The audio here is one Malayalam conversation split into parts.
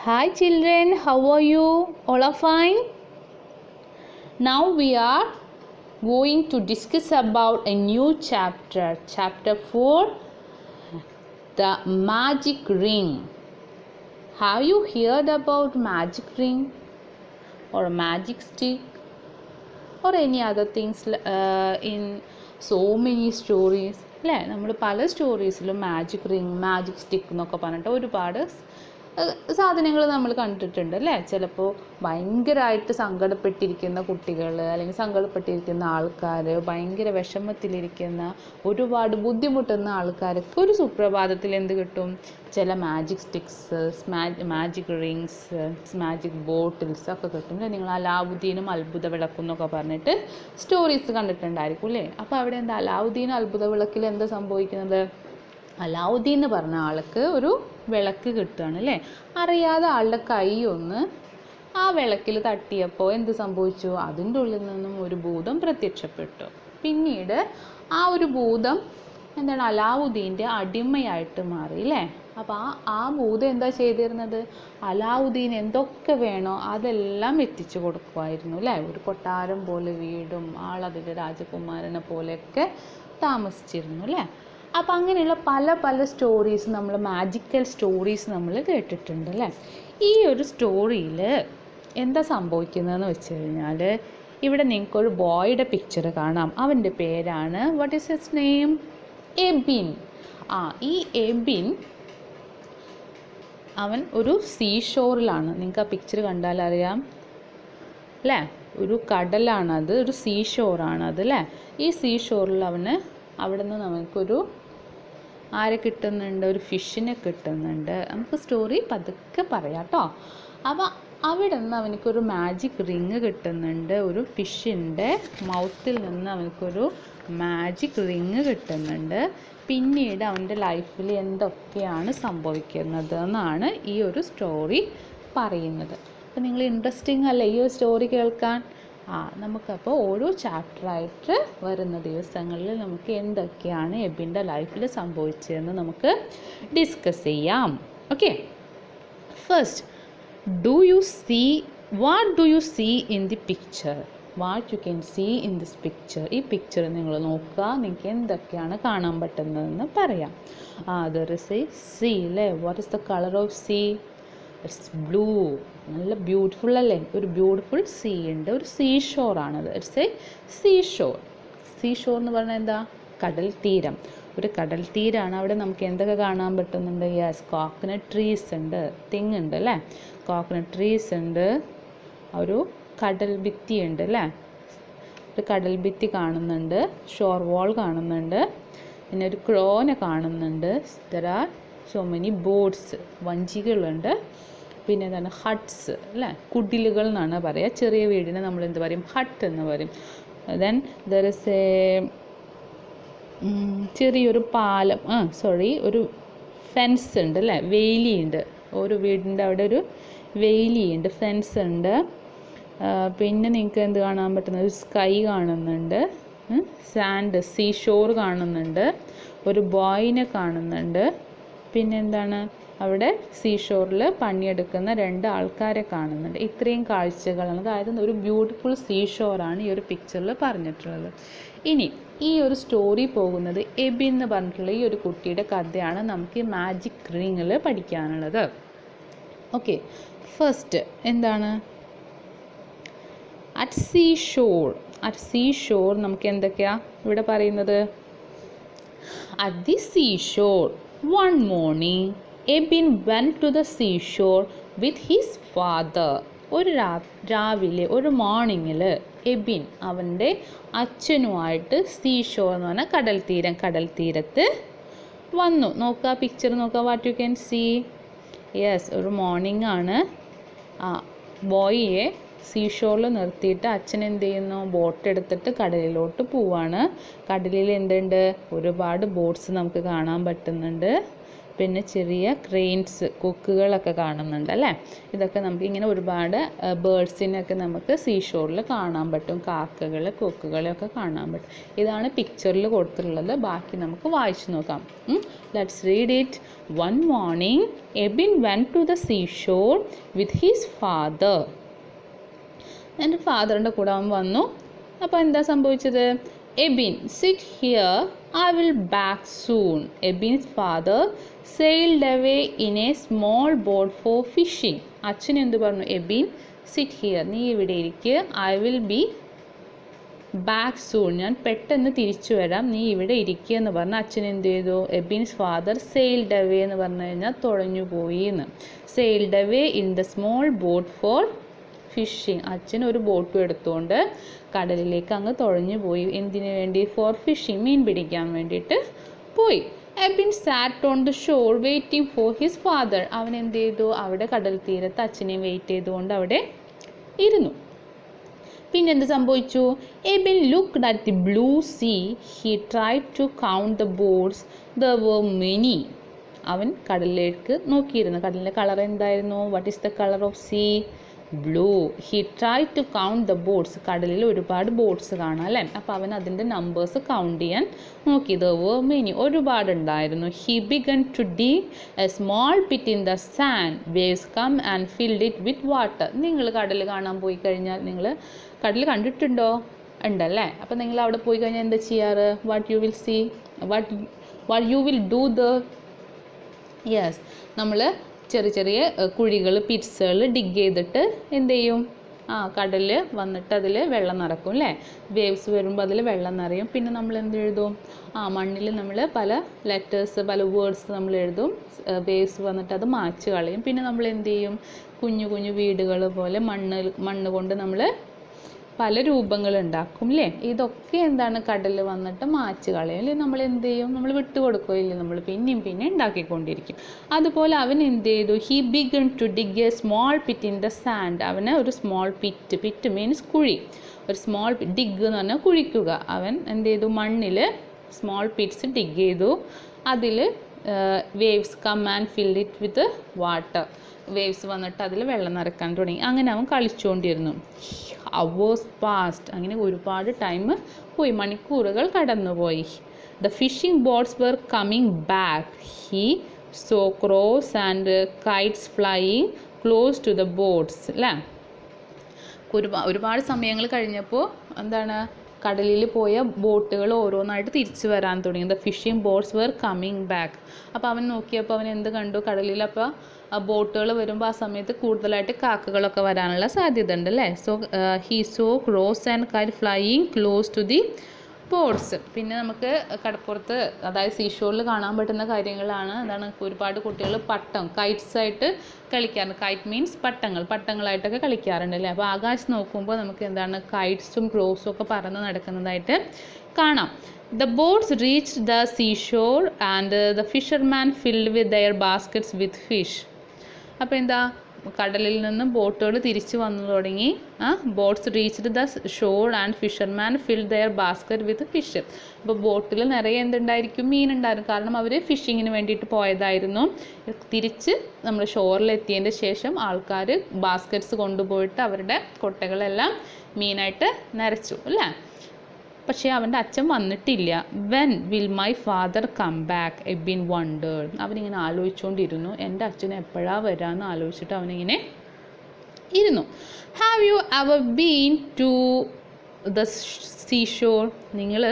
Hi children, how are you? All are fine? Now we are going to discuss about a new chapter, chapter 4, the magic ring. Have you heard about magic ring or magic stick or any other things uh, in so many stories അല്ലേ നമ്മൾ പല സ്റ്റോറീസിലും മാജിക് റിങ് മാജിക് സ്റ്റിക്ക് എന്നൊക്കെ പറഞ്ഞിട്ട് ഒരുപാട് സാധനങ്ങൾ നമ്മൾ കണ്ടിട്ടുണ്ട് അല്ലേ ചിലപ്പോൾ ഭയങ്കരമായിട്ട് സങ്കടപ്പെട്ടിരിക്കുന്ന കുട്ടികൾ അല്ലെങ്കിൽ സങ്കടപ്പെട്ടിരിക്കുന്ന ആൾക്കാർ ഭയങ്കര വിഷമത്തിലിരിക്കുന്ന ഒരുപാട് ബുദ്ധിമുട്ടുന്ന ആൾക്കാർക്ക് ഒരു സുപ്രഭാതത്തിൽ എന്ത് കിട്ടും ചില magic sticks magic rings magic bottles ഒക്കെ കിട്ടും അല്ലേ നിങ്ങൾ അലാവുദ്ദീനും അത്ഭുത വിളക്കും എന്നൊക്കെ പറഞ്ഞിട്ട് സ്റ്റോറീസ് കണ്ടിട്ടുണ്ടായിരിക്കും അല്ലേ അപ്പോൾ അവിടെ എന്താ അലാവുദ്ദീൻ അത്ഭുത വിളക്കിൽ എന്താ സംഭവിക്കുന്നത് അലാവുദ്ദീൻ എന്ന് പറഞ്ഞ ആൾക്ക് ഒരു വിളക്ക് കിട്ടുകയാണ് അല്ലേ അറിയാതെ ആളുടെ കൈ ഒന്ന് ആ വിളക്കിൽ തട്ടിയപ്പോൾ എന്ത് സംഭവിച്ചു അതിൻ്റെ ഉള്ളിൽ നിന്നും ഒരു ഭൂതം പ്രത്യക്ഷപ്പെട്ടു പിന്നീട് ആ ഒരു ഭൂതം എന്താണ് അലാവുദ്ദീൻ്റെ അടിമയായിട്ട് മാറി അല്ലേ അപ്പോൾ ആ ആ ഭൂതം എന്താ ചെയ്തിരുന്നത് അലാവുദ്ദീൻ എന്തൊക്കെ വേണോ അതെല്ലാം എത്തിച്ചു കൊടുക്കുമായിരുന്നു അല്ലേ ഒരു കൊട്ടാരം പോലെ വീടും ആളതിൻ്റെ രാജകുമാരനെ പോലെയൊക്കെ താമസിച്ചിരുന്നു അല്ലേ അപ്പോൾ അങ്ങനെയുള്ള പല പല സ്റ്റോറീസ് നമ്മൾ മാജിക്കൽ സ്റ്റോറീസ് നമ്മൾ കേട്ടിട്ടുണ്ട് അല്ലേ ഈ ഒരു സ്റ്റോറിയിൽ എന്താ സംഭവിക്കുന്നതെന്ന് വെച്ച് കഴിഞ്ഞാൽ ഇവിടെ നിങ്ങൾക്കൊരു ബോയുടെ പിക്ചർ കാണാം അവൻ്റെ പേരാണ് what is his name Ebin ആ ഈ എബിൻ അവൻ ഒരു സീഷോറിലാണ് നിങ്ങൾക്ക് ആ പിക്ചർ കണ്ടാൽ അറിയാം അല്ലേ ഒരു കടലാണത് ഒരു സീഷോറാണത് അല്ലേ ഈ സീഷോറിൽ അവന് അവിടെ നിന്ന് നമുക്കൊരു ആരെ കിട്ടുന്നുണ്ട് ഒരു ഫിഷിനെ കിട്ടുന്നുണ്ട് നമുക്ക് സ്റ്റോറി പതുക്കെ പറയാം കേട്ടോ അപ്പോൾ അവിടെ നിന്ന് അവനക്കൊരു മാജിക് റിങ് കിട്ടുന്നുണ്ട് ഒരു ഫിഷിൻ്റെ മൗത്തിൽ നിന്ന് അവനക്കൊരു മാജിക് റിങ് കിട്ടുന്നുണ്ട് പിന്നീട് അവൻ്റെ ലൈഫിൽ എന്തൊക്കെയാണ് സംഭവിക്കുന്നത് എന്നാണ് ഈ ഒരു സ്റ്റോറി പറയുന്നത് അപ്പോൾ നിങ്ങൾ ഇൻട്രസ്റ്റിംഗ് അല്ലേ ഈ ഒരു സ്റ്റോറി കേൾക്കാൻ ആ നമുക്കപ്പോൾ ഓരോ ചാപ്റ്ററായിട്ട് വരുന്ന ദിവസങ്ങളിൽ നമുക്ക് എന്തൊക്കെയാണ് എബിൻ്റെ ലൈഫിൽ സംഭവിച്ചതെന്ന് നമുക്ക് ഡിസ്കസ് ചെയ്യാം okay first do you see what do you see in the picture what you can see in this picture ഈ പിക്ചർ നിങ്ങൾ നോക്കുക നിങ്ങൾക്ക് എന്തൊക്കെയാണ് കാണാൻ പറ്റുന്നതെന്ന് പറയാം ആ ദർ ഇസ് എ സീ അല്ലേ what is the colour of sea it's blue നല്ല ബ്യൂട്ടിഫുൾ അല്ലേ ഒരു ബ്യൂട്ടിഫുൾ സീ ഉണ്ട് ഒരു സീ ഷോറാണത് it's a sea shore sea shore എന്ന് പറഞ്ഞാൽ എന്താ കടൽ തീരം ഒരു കടൽ തീരാണ് അവിടെ നമുക്ക് എന്തൊക്കെ കാണാൻ പറ്റുന്നുണ്ട് യെസ് കോക്കനട്ട് ട്രീസ് ഉണ്ട് തെങ്ങുണ്ട് അല്ലേ കോക്കനട്ട് ട്രീസ് ഉണ്ട് ഒരു കടൽ ഭിത്തി ഉണ്ട് അല്ലേ ഒരു കടൽ ഭിത്തി കാണുന്നുണ്ട് ഷോർ വാൾ കാണുന്നുണ്ട് പിന്നെ ഒരു ക്രോനെ കാണുന്നുണ്ട് there are so many boats വഞ്ചികളുണ്ട് പിന്നെ എന്താണ് ഹട്ട്സ് അല്ലേ കുടിലുകൾ എന്നാണ് പറയുക ചെറിയ വീടിനെ നമ്മൾ എന്ത് പറയും ഹട്ട് എന്ന് പറയും ദെൻ ദർ ഇസ് എ ചെറിയൊരു പാലം ആ സോറി ഒരു ഫെൻസ് ഉണ്ട് അല്ലേ വേലിയുണ്ട് ഒരു വീടിൻ്റെ അവിടെ ഒരു വേലിയുണ്ട് ഫെൻസ് ഉണ്ട് പിന്നെ നിങ്ങൾക്ക് എന്ത് കാണാൻ പറ്റുന്നത് ഒരു സ്കൈ കാണുന്നുണ്ട് സാൻഡ് സീ ഷോർ കാണുന്നുണ്ട് ഒരു ബോയിനെ കാണുന്നുണ്ട് പിന്നെ എന്താണ് അവിടെ സീഷോറിൽ പണിയെടുക്കുന്ന രണ്ട് ആൾക്കാരെ കാണുന്നുണ്ട് ഇത്രയും കാഴ്ചകളാണ് അതായത് ഒരു ബ്യൂട്ടിഫുൾ സീഷോറാണ് ഈ ഒരു പിക്ചറിൽ പറഞ്ഞിട്ടുള്ളത് ഇനി ഈ ഒരു സ്റ്റോറി പോകുന്നത് എബി എന്ന് പറഞ്ഞിട്ടുള്ള ഈ ഒരു കുട്ടിയുടെ കഥയാണ് നമുക്ക് ഈ മാജിക് റിങ്ങിൽ പഠിക്കാനുള്ളത് ഓക്കെ ഫസ്റ്റ് എന്താണ് at sea shore at sea shore നമുക്ക് എന്തൊക്കെയാ ഇവിടെ പറയുന്നത് at the sea shore one morning Ebin went to the sea shore with his father ഒരു രാ രാവിലെ ഒരു മോർണിംഗിൽ എബിൻ അവൻ്റെ അച്ഛനുമായിട്ട് സീ ഷോർ എന്ന് പറഞ്ഞാൽ കടൽ തീരം കടൽ തീരത്ത് വന്നു നോക്കുക പിക്ചർ നോക്കുക what you can see yes ഒരു മോർണിംഗ് ആണ് ആ ബോയിയെ സീഷോറിൽ നിർത്തിയിട്ട് അച്ഛൻ എന്ത് ചെയ്യുന്നു ബോട്ട് എടുത്തിട്ട് കടലിലോട്ട് പോവാണ് കടലിൽ എന്തുണ്ട് ഒരുപാട് ബോട്ട്സ് നമുക്ക് കാണാൻ പറ്റുന്നുണ്ട് പിന്നെ ചെറിയ ക്രെയിൻസ് കൊക്കുകളൊക്കെ കാണുന്നുണ്ട് അല്ലേ ഇതൊക്കെ നമുക്ക് ഇങ്ങനെ ഒരുപാട് ബേർഡ്സിനൊക്കെ നമുക്ക് സീഷോറിൽ കാണാൻ പറ്റും കാക്കകൾ കൊക്കുകളെയൊക്കെ കാണാൻ പറ്റും ഇതാണ് പിക്ചറിൽ കൊടുത്തിട്ടുള്ളത് ബാക്കി നമുക്ക് വായിച്ചു നോക്കാം let's read it one morning Ebin went to the seashore with his father എൻ്റെ ഫാദറിൻ്റെ കൂടെ അവൻ വന്നു അപ്പോൾ എന്താ സംഭവിച്ചത് Ebin sit here I will back soon Ebin's father sailed away in a small boat for fishing അച്ഛൻ എന്ത് പറഞ്ഞു എബിൻ സിറ്റ് ഹിയർ നീ ഇവിടെ ഇരിക്കുക I will be back soon ഞാൻ പെട്ടെന്ന് തിരിച്ചു വരാം നീ ഇവിടെ ഇരിക്കുക എന്ന് പറഞ്ഞ് അച്ഛൻ എന്ത് ചെയ്തു എബിൻസ് ഫാദർ സെയിൽഡ് അവേ എന്ന് പറഞ്ഞു കഴിഞ്ഞാൽ തുഴഞ്ഞു പോയി എന്ന് sailed away in the small boat for fishing അച്ഛൻ ഒരു ബോട്ടും എടുത്തുകൊണ്ട് കടലിലേക്ക് അങ്ങ് തുഴഞ്ഞു പോയി എന്തിനു വേണ്ടി ഫോർ ഫിഷിങ് മീൻ പിടിക്കാൻ വേണ്ടിയിട്ട് പോയി Ebin sat on the shore waiting for his father അവൻ എന്ത് ചെയ്തു അവിടെ കടൽ തീരത്ത് അച്ഛനെ വെയിറ്റ് ചെയ്തുകൊണ്ട് അവിടെ ഇരുന്നു പിന്നെന്ത് സംഭവിച്ചു Ebin looked at the blue sea he try to count the boards the were many അവൻ കടലിലേക്ക് നോക്കിയിരുന്നു കടലിൻ്റെ കളർ എന്തായിരുന്നു what is the colour of sea blue he try to count the boats കടലിൽ ഒരുപാട് ബോട്ട്സ് കാണാം അല്ലേ അപ്പോൾ അവൻ അതിൻ്റെ നമ്പേഴ്സ് കൗണ്ട് ചെയ്യാൻ നോക്കി ദ വർ മെനി ഒരുപാട് ഉണ്ടായിരുന്നു he began to dig a small pit in the sand waves come and filled it with water നിങ്ങൾ കടൽ കാണാൻ പോയി കഴിഞ്ഞാൽ നിങ്ങൾ കടൽ കണ്ടിട്ടുണ്ടോ ഉണ്ടല്ലേ അപ്പോൾ നിങ്ങൾ അവിടെ പോയി കഴിഞ്ഞാൽ എന്താ ചെയ്യാറ് what you will see what what you will do the yes നമ്മൾ ചെറിയ ചെറിയ കുഴികൾ പിറ്റ്സുകൾ ഡിഗ് ചെയ്തിട്ട് എന്ത് ചെയ്യും ആ കടൽ വന്നിട്ട് അതിൽ വെള്ളം നിറക്കും അല്ലേ വേവ്സ് വരുമ്പോൾ അതിൽ വെള്ളം നിറയും പിന്നെ നമ്മൾ എന്ത് എഴുതും ആ മണ്ണിൽ നമ്മൾ പല ലെറ്റേഴ്സ് പല വേർഡ്സ് നമ്മൾ എഴുതും വേവ്സ് വന്നിട്ട് അത് മായ്ച്ച് കളയും പിന്നെ നമ്മൾ എന്ത് ചെയ്യും കുഞ്ഞു കുഞ്ഞു വീടുകൾ പോലെ മണ്ണ് മണ്ണ് കൊണ്ട് നമ്മൾ പല രൂപങ്ങൾ ഉണ്ടാക്കും അല്ലേ ഇതൊക്കെ എന്താണ് കടൽ വന്നിട്ട് മാച്ച് കളയും അല്ലേ നമ്മൾ എന്ത് ചെയ്യും നമ്മൾ വിട്ടുകൊടുക്കുകയില്ലേ നമ്മൾ പിന്നെയും പിന്നെ ഉണ്ടാക്കിക്കൊണ്ടിരിക്കും അതുപോലെ അവൻ എന്ത് ചെയ്തു he began to dig a small pit in the sand അവന് ഒരു സ്മോൾ പിറ്റ് പിറ്റ് മീൻസ് കുഴി ഒരു സ്മോൾ ഡിഗ് എന്ന് പറഞ്ഞാൽ കുഴിക്കുക അവൻ എന്ത് ചെയ്തു മണ്ണിൽ സ്മോൾ പിറ്റ്സ് ഡിഗ് ചെയ്തു അതിൽ waves come and filled it with water waves വന്നിട്ട് അതിൽ വെള്ളം നിറക്കാൻ തുടങ്ങി അങ്ങനെ അവൻ കളിച്ചുകൊണ്ടിരുന്നു അവേഴ്സ് പാസ്റ്റ് അങ്ങനെ ഒരുപാട് ടൈം പോയി മണിക്കൂറുകൾ കടന്നുപോയി the fishing boats were coming back he saw crows and kites flying close to the boats അല്ലേ ഒരുപാട് ഒരുപാട് സമയങ്ങൾ കഴിഞ്ഞപ്പോൾ എന്താണ് കടലിൽ പോയ ബോട്ടുകൾ ഓരോന്നായിട്ട് തിരിച്ചു വരാൻ തുടങ്ങി the fishing boats were coming back അപ്പോൾ അവൻ നോക്കിയപ്പോൾ അവൻ എന്ത് കണ്ടു കടലിൽ അപ്പോൾ ബോട്ടുകൾ വരുമ്പോൾ ആ സമയത്ത് കൂടുതലായിട്ട് കാക്കകളൊക്കെ വരാനുള്ള സാധ്യത ഉണ്ട് അല്ലേ so he saw crows and kite flying close to the boats പിന്നെ നമുക്ക് കടപ്പുറത്ത് അതായത് സീഷോറിൽ കാണാൻ പറ്റുന്ന കാര്യങ്ങളാണ് എന്താണ് ഒരുപാട് കുട്ടികൾ പട്ടം കൈറ്റ്സ് ആയിട്ട് കളിക്കാറുണ്ട് കൈറ്റ് മീൻസ് പട്ടങ്ങൾ പട്ടങ്ങളായിട്ടൊക്കെ കളിക്കാറുണ്ട് അല്ലേ അപ്പോൾ ആകാശം നോക്കുമ്പോൾ നമുക്ക് എന്താണ് കൈറ്റ്സും ക്രോസും ഒക്കെ പറന്ന് നടക്കുന്നതായിട്ട് കാണാം the boats reach the seashore and the fisherman filled with their baskets with fish അപ്പോൾ എന്താ കടലിൽ നിന്ന് ബോട്ടുകൾ തിരിച്ചു വന്നു തുടങ്ങി ആ boats reached the shore and fisherman fill their basket with fish അപ്പോൾ ബോട്ടിൽ നിറയെ എന്തുണ്ടായിരിക്കും മീൻ ഉണ്ടായിരുന്നു കാരണം അവർ ഫിഷിങ്ങിന് വേണ്ടിയിട്ട് പോയതായിരുന്നു തിരിച്ച് നമ്മൾ ഷോറിലെത്തിയതിൻ്റെ ശേഷം ആൾക്കാർ ബാസ്ക്കറ്റ്സ് കൊണ്ടുപോയിട്ട് അവരുടെ കൊട്ടകളെല്ലാം മീനായിട്ട് നിറച്ചു അല്ലേ പക്ഷേ അവൻ്റെ അച്ഛൻ വന്നിട്ടില്ല when will my father come back Ebin wondered അവനിങ്ങനെ ആലോചിച്ചുകൊണ്ടിരുന്നു എൻ്റെ അച്ഛൻ എപ്പോഴാണ് വരാമെന്ന് ആലോചിച്ചിട്ട് അവനിങ്ങനെ ഇരുന്നു have you ever been to the seashore നിങ്ങൾ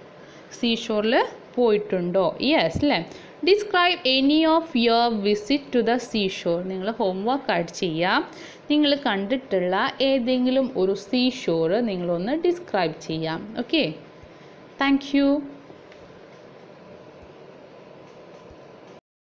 സീഷോറിൽ പോയിട്ടുണ്ടോ യെസ് അല്ലേ describe any of your visit to the seashore നിങ്ങൾ ഹോംവർക്ക് ആയിട്ട് ചെയ്യാം നിങ്ങൾ കണ്ടിട്ടുള്ള ഏതെങ്കിലും ഒരു സീഷോർ നിങ്ങളൊന്ന് ഡിസ്ക്രൈബ് ചെയ്യാം ഓക്കെ താങ്ക് യു